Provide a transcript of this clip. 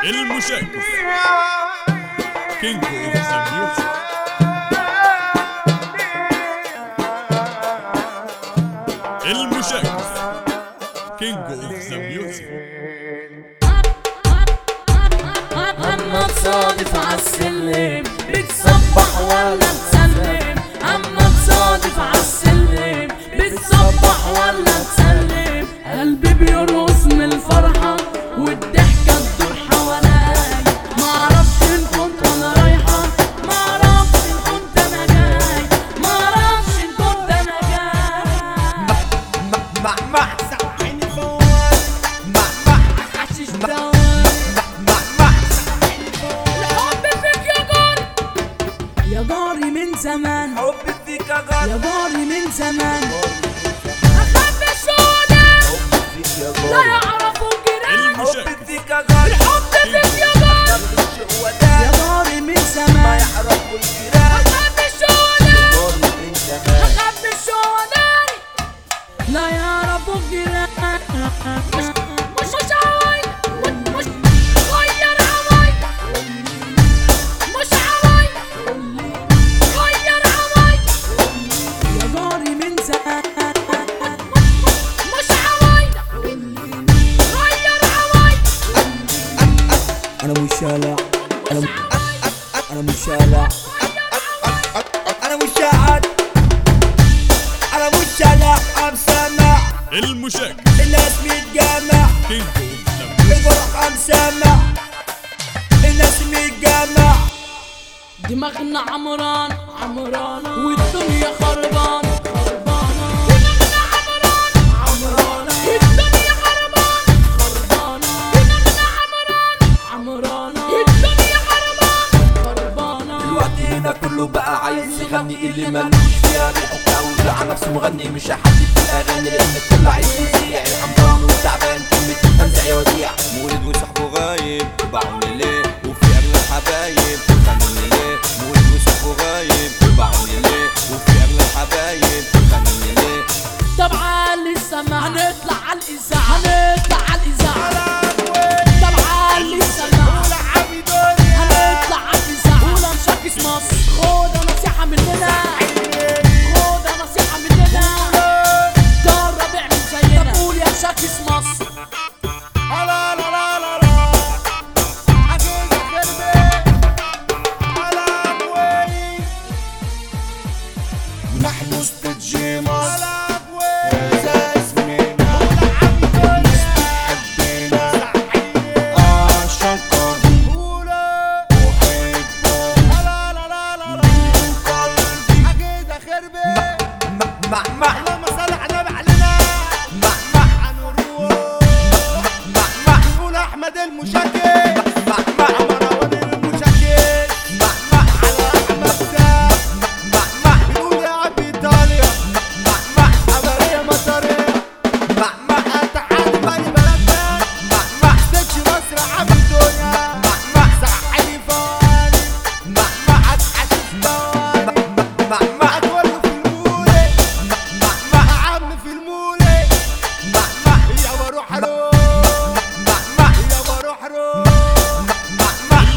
المشاكس كينج اوف ذا ميوزك المشاكس كينج اوف ذا ميوزك اما تصادف عالسلم بتصبح ولا تسلم اما تصادف عالسلم بتصبح ولا تسلم قلبي بيرقص من الفرحة والضحكة تدور حوالي ما اعرفش ان كنت انا رايحة ما اعرفش ان كنت انا جاي ما اعرفش ان كنت انا جاي مع مع عيني فوال مع مع حشيش دوام مع مع الحب فيك يا جاري يا جاري من زمان حبي فيك يا غالي يا جاري من زمان أخاف الشهداء فيك يا لا غالي يعرفوا الجيران حبي المشاكس فيك يا غالي الحب فيك يا جاري مش هو يا ده جاري من ما زمان يعرفوا الجيران أخاف الشهداء غالي من زمان أخاف الشهداء لا يعرفوا الجيران مش مش مش عوايد مش مش غير عوايد مش عوايد غير عوايد يا جاري من زمان مش عوايد غير عوايد انا مش شالع انا م- انا مش شالع انا مش شاعد انا مش شالع ام سامع المشاكس الناس متجمع كينج اوف ذا ميوزك الفرح ام سامع الناس متجمع دماغنا عمران عمرانة والدنيا خربان خربانة دماغنا عمران عمرانة والدنيا خربان خربانة دماغنا عمران عمرانة والدنيا خربان خربانة الوقت هنا كله بقى عايز يغني اللي ملوش فيها بيحط عاوز على نفسه مغني مش هحدد في الاغاني لان الكل عايز يذيع الحمضان وتعبان كلمة همزة يا وديع مولد وصاحبه غايب